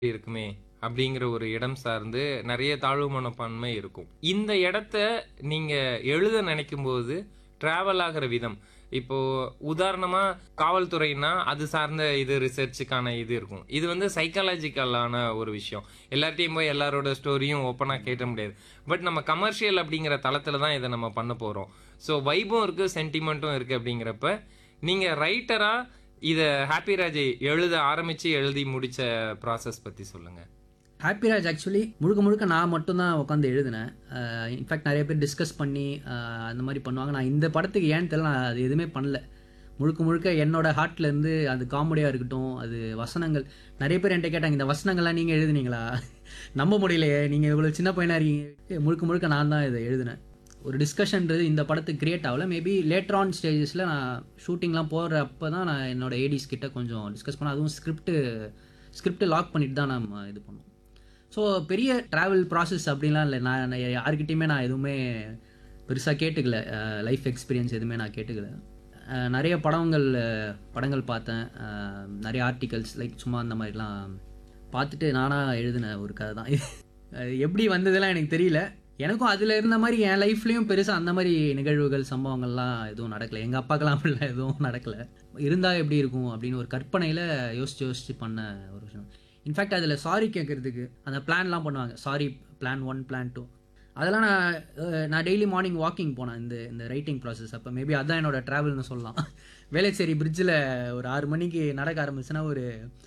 இருக்குமே அப்படிங்கிற ஒரு இடம் சார்ந்து நிறைய தாழ்வு மனப்பான்மை இருக்கும் இந்த இடத்த நீங்க எழுத நினைக்கும் போது டிராவல் ஆகிற விதம் இப்போ உதாரணமா காவல்துறைனா அது சார்ந்த இது ரிசர்ச்சுக்கான இது இருக்கும் இது வந்து சைக்காலஜிக்கலான ஒரு விஷயம் எல்லார்ட்டையும் போய் எல்லாரோட ஸ்டோரியும் ஓப்பனா கேட்ட முடியாது பட் நம்ம கமர்ஷியல் அப்படிங்கிற தளத்துல தான் இதை நம்ம பண்ண போறோம் ஸோ வைபும் இருக்கு சென்டிமெண்ட்டும் இருக்கு அப்படிங்கிறப்ப நீங்க ரைட்டரா இதை ஹாப்பி ராஜ் எழுத ஆரம்பிச்சு எழுதி முடிச்ச ப்ராசஸ் பத்தி சொல்லுங்க ஹாப்பிராஜ் ஆக்சுவலி முழுக்க முழுக்க நான் மட்டும்தான் உட்காந்து எழுதினேன் இன்ஃபேக்ட் நிறைய பேர் டிஸ்கஸ் பண்ணி அஹ், அந்த மாதிரி பண்ணுவாங்க நான் இந்த படத்துக்கு ஏன்னு தெரியல நான் அது எதுவுமே பண்ணல முழுக்க முழுக்க என்னோட ஹார்ட்ல இருந்து அது காமெடியாக இருக்கட்டும் அது வசனங்கள் நிறைய பேர் என்கிட்ட கேட்டாங்க இந்த வசனங்கள்லாம் நீங்கள் எழுதுனீங்களா நம்ப முடியலையே நீங்கள் இவ்வளோ சின்ன பையனாக இருக்கீங்க முழுக்க முழுக்க நான் தான் இதை எழுதினேன் ஒரு டிஸ்கஷன்றது இந்த படத்துக்கு கிரியேட் ஆகல மேபி லேட்டர் ஆன் ஸ்டேஜஸில் நான் ஷூட்டிங்லாம் போகிறப்ப தான் நான் என்னோட ஏடிஸ் கிட்ட கொஞ்சம் டிஸ்கஸ் பண்ணேன் அதுவும் ஸ்கிரிப்ட் ஸ்கிரிப்ட் லாக் பண்ணிட்டு தான் நம்ம இது பண்ணோம் ஸோ பெரிய ட்ராவல் ப்ராசஸ் அப்படின்லாம் இல்லை நான் நான் யார்கிட்டயுமே நான் எதுவுமே பெருசாக கேட்டுக்கல லைஃப் எக்ஸ்பீரியன்ஸ் எதுவுமே நான் கேட்டுக்கல அஹ், நிறைய படங்கள் அஹ், படங்கள் பார்த்தேன் அஹ், நிறைய ஆர்டிகல்ஸ் லைக் சும்மா அந்த மாதிரிலாம் பார்த்துட்டு நானாக எழுதின ஒரு கதை தான் அது எப்படி வந்ததெல்லாம் எனக்கு தெரியல எனக்கும் அதில் இருந்த மாதிரி என் லைஃப்லேயும் பெருசாக அந்த மாதிரி நிகழ்வுகள் சம்பவங்கள்லாம் எதுவும் நடக்கலை எங்கள் அப்பாக்கெல்லாம் அப்படிலாம் எதுவும் நடக்கலை இருந்தால் எப்படி இருக்கும் அப்படின்னு ஒரு கற்பனையில் யோசிச்சு யோசிச்சு பண்ண ஒரு விஷயம் இன்ஃபேக்ட் அதில் சாரி கேட்குறதுக்கு அந்த பிளான்லாம் பண்ணுவாங்க sorry plan one plan two அதெல்லாம் நான் அஹ், நான் டெய்லி மார்னிங் வாக்கிங் போனேன் இந்த இந்த ரைட்டிங் ப்ராசஸ் அப்போ மேபி அதான் என்னோட ட்ராவல்னு சொல்லலாம் வேளச்சேரி பிரிட்ஜில் ஒரு ஆறு மணிக்கு நடக்க ஆரம்பிச்சுன்னா ஒரு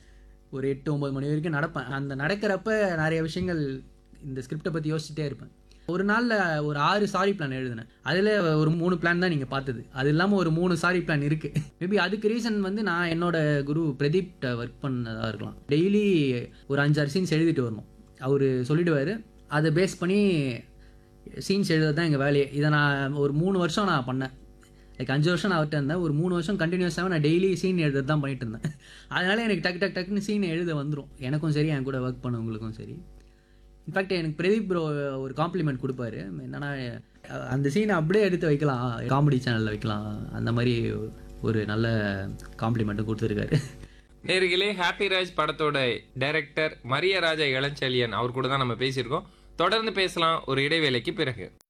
ஒரு எட்டு ஒம்பது மணி வரைக்கும் நடப்பேன் அந்த நடக்கிறப்ப நிறைய விஷயங்கள் இந்த ஸ்கிரிப்டை பற்றி யோசிச்சுட்டே இருப்பேன் ஒரு நாளில் ஒரு ஆறு சாரி பிளான் எழுதினேன் அதில் ஒரு மூணு பிளான் தான் நீங்கள் பார்த்தது அது இல்லாமல் ஒரு மூணு சாரி பிளான் இருக்குது மேபி அதுக்கு ரீசன் வந்து நான் என்னோட குரு பிரதீப்ட ஒர்க் பண்ணதாக இருக்கலாம் டெய்லி ஒரு அஞ்சாறு சீன்ஸ் எழுதிட்டு வரணும் அவர் சொல்லிடுவார் அதை பேஸ் பண்ணி சீன்ஸ் எழுதுறது தான் எங்கள் வேலையே இதை நான் ஒரு மூணு வருஷம் நான் பண்ணேன் லைக் அஞ்சு வருஷம் நான் அவர்கிட்ட இருந்தேன் ஒரு மூணு வருஷம் கண்டினியூஸாக நான் டெய்லி சீன் எழுதுறது தான் பண்ணிட்டு இருந்தேன் அதனால எனக்கு டக்கு டக்கு டக்குன்னு சீன் எழுத வந்துடும் எனக்கும் சரி என் கூட ஒர்க் பண்ணவங்களுக்கும் சரி இன்ஃபேக்ட் எனக்கு பிரதீப் ப்ரோ ஒரு காம்ப்ளிமெண்ட் கொடுப்பாரு என்னன்னா அஹ், அந்த சீனை அப்படியே எடுத்து வைக்கலாம் காமெடி சேனலில் வைக்கலாம் அந்த மாதிரி ஒரு நல்ல காம்ப்ளிமெண்ட்டும் கொடுத்துருக்காரு நேர்களே ஹாப்பி ராஜ் படத்தோட டைரக்டர் மரியராஜா இளஞ்செழியன் அவர் கூட தான் நம்ம பேசியிருக்கோம் தொடர்ந்து பேசலாம் ஒரு இடைவேளைக்கு பிறகு